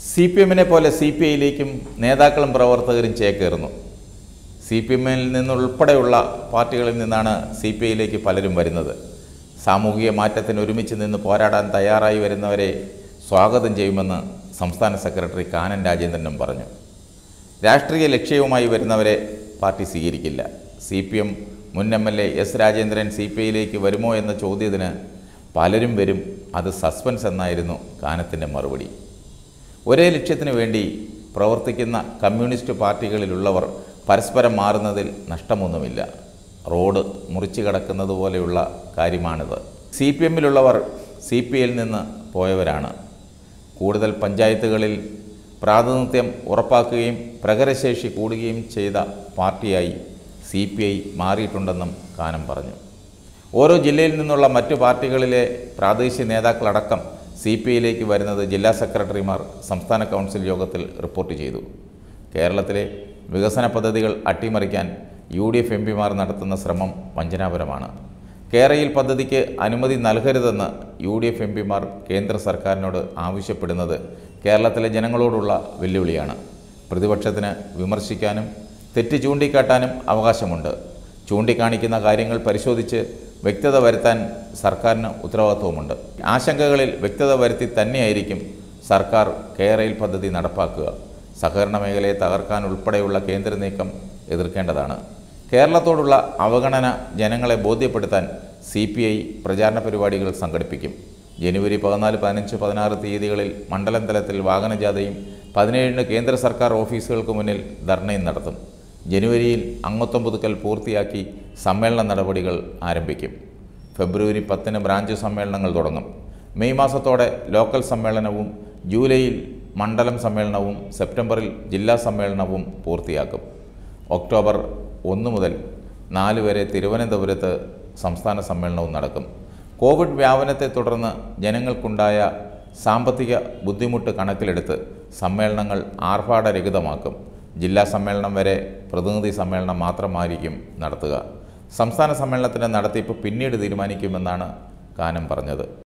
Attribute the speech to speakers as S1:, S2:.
S1: C P എമ്മിനെ പോലെ C P ഐയിലേക്കും നേതാക്കളും പ്രവർത്തകരും ചേക്കേറുന്നു സി പി എമ്മിൽ നിന്നുൾപ്പെടെയുള്ള പാർട്ടികളിൽ നിന്നാണ് സി പി ഐയിലേക്ക് പലരും വരുന്നത് സാമൂഹിക മാറ്റത്തിന് ഒരുമിച്ച് നിന്ന് പോരാടാൻ തയ്യാറായി വരുന്നവരെ സ്വാഗതം ചെയ്യുമെന്ന് സംസ്ഥാന സെക്രട്ടറി കാനൻ രാജേന്ദ്രനും പറഞ്ഞു രാഷ്ട്രീയ ലക്ഷ്യവുമായി വരുന്നവരെ പാർട്ടി സ്വീകരിക്കില്ല സി പി എം മുൻ M L A S Rajendran C P ഐയിലേക്ക് വരുമോ എന്ന ചോദ്യത്തിന് പലരും വരും അത് സസ്പെൻസ് എന്നായിരുന്നു കാനത്തിൻ്റെ മറുപടി ഒരേ ലക്ഷ്യത്തിന് വേണ്ടി പ്രവർത്തിക്കുന്ന കമ്മ്യൂണിസ്റ്റ് പാർട്ടികളിലുള്ളവർ പരസ്പരം മാറുന്നതിൽ നഷ്ടമൊന്നുമില്ല റോഡ് മുറിച്ചു കടക്കുന്നത് പോലെയുള്ള കാര്യമാണിത് സി പി എമ്മിലുള്ളവർ സി പി ഐയിൽ നിന്ന് പോയവരാണ് കൂടുതൽ പഞ്ചായത്തുകളിൽ പ്രാതിനിധ്യം ഉറപ്പാക്കുകയും പ്രകരശേഷി കൂടുകയും ചെയ്ത പാർട്ടിയായി സി പി ഐ മാറിയിട്ടുണ്ടെന്നും കാനം പറഞ്ഞു ഓരോ ജില്ലയിൽ നിന്നുള്ള മറ്റു പാർട്ടികളിലെ പ്രാദേശിക നേതാക്കളടക്കം സി പി ഐയിലേക്ക് വരുന്നത് ജില്ലാ സെക്രട്ടറിമാർ സംസ്ഥാന കൗൺസിൽ യോഗത്തിൽ റിപ്പോർട്ട് ചെയ്തു കേരളത്തിലെ വികസന പദ്ധതികൾ അട്ടിമറിക്കാൻ യു ഡി എഫ് എം പിമാർ നടത്തുന്ന ശ്രമം വഞ്ചനാപരമാണ് കേരയിൽ പദ്ധതിക്ക് അനുമതി നൽകരുതെന്ന് യു ഡി എഫ് എം പിമാർ കേന്ദ്ര സർക്കാരിനോട് ആവശ്യപ്പെടുന്നത് കേരളത്തിലെ ജനങ്ങളോടുള്ള വെല്ലുവിളിയാണ് പ്രതിപക്ഷത്തിന് വിമർശിക്കാനും തെറ്റ് ചൂണ്ടിക്കാട്ടാനും അവകാശമുണ്ട് ചൂണ്ടിക്കാണിക്കുന്ന കാര്യങ്ങൾ പരിശോധിച്ച് വ്യക്തത വരുത്താൻ സർക്കാരിന് ഉത്തരവാദിത്വമുണ്ട് ആശങ്കകളിൽ വ്യക്തത വരുത്തി തന്നെയായിരിക്കും സർക്കാർ കേരയിൽ പദ്ധതി നടപ്പാക്കുക സഹകരണ മേഖലയെ തകർക്കാൻ ഉൾപ്പെടെയുള്ള കേന്ദ്ര നീക്കം എതിർക്കേണ്ടതാണ് കേരളത്തോടുള്ള അവഗണന ജനങ്ങളെ ബോധ്യപ്പെടുത്താൻ സി പി ഐ പ്രചാരണ പരിപാടികൾ സംഘടിപ്പിക്കും ജനുവരി പതിനാല് പതിനഞ്ച് പതിനാറ് തീയതികളിൽ മണ്ഡലം തലത്തിൽ വാഹനജാഥയും പതിനേഴിന് കേന്ദ്ര സർക്കാർ ഓഫീസുകൾക്ക് മുന്നിൽ ധർണയും നടത്തും ജനുവരിയിൽ അംഗത്വം പുതുക്കൽ പൂർത്തിയാക്കി സമ്മേളന നടപടികൾ ആരംഭിക്കും ഫെബ്രുവരി പത്തിന് ബ്രാഞ്ച് സമ്മേളനങ്ങൾ തുടങ്ങും മെയ് മാസത്തോടെ ലോക്കൽ സമ്മേളനവും ജൂലൈയിൽ മണ്ഡലം സമ്മേളനവും സെപ്റ്റംബറിൽ ജില്ലാ സമ്മേളനവും പൂർത്തിയാക്കും ഒക്ടോബർ ഒന്ന് മുതൽ നാല് വരെ തിരുവനന്തപുരത്ത് സംസ്ഥാന സമ്മേളനവും നടക്കും കോവിഡ് വ്യാപനത്തെ തുടർന്ന് ജനങ്ങൾക്കുണ്ടായ സാമ്പത്തിക ബുദ്ധിമുട്ട് കണക്കിലെടുത്ത് സമ്മേളനങ്ങൾ ആർഭാടരഹിതമാക്കും ജില്ലാ സമ്മേളനം വരെ പ്രതിനിധി സമ്മേളനം മാത്രമായിരിക്കും നടത്തുക സംസ്ഥാന സമ്മേളനത്തിൻ്റെ നടത്തിപ്പ് പിന്നീട് തീരുമാനിക്കുമെന്നാണ് കാനം പറഞ്ഞത്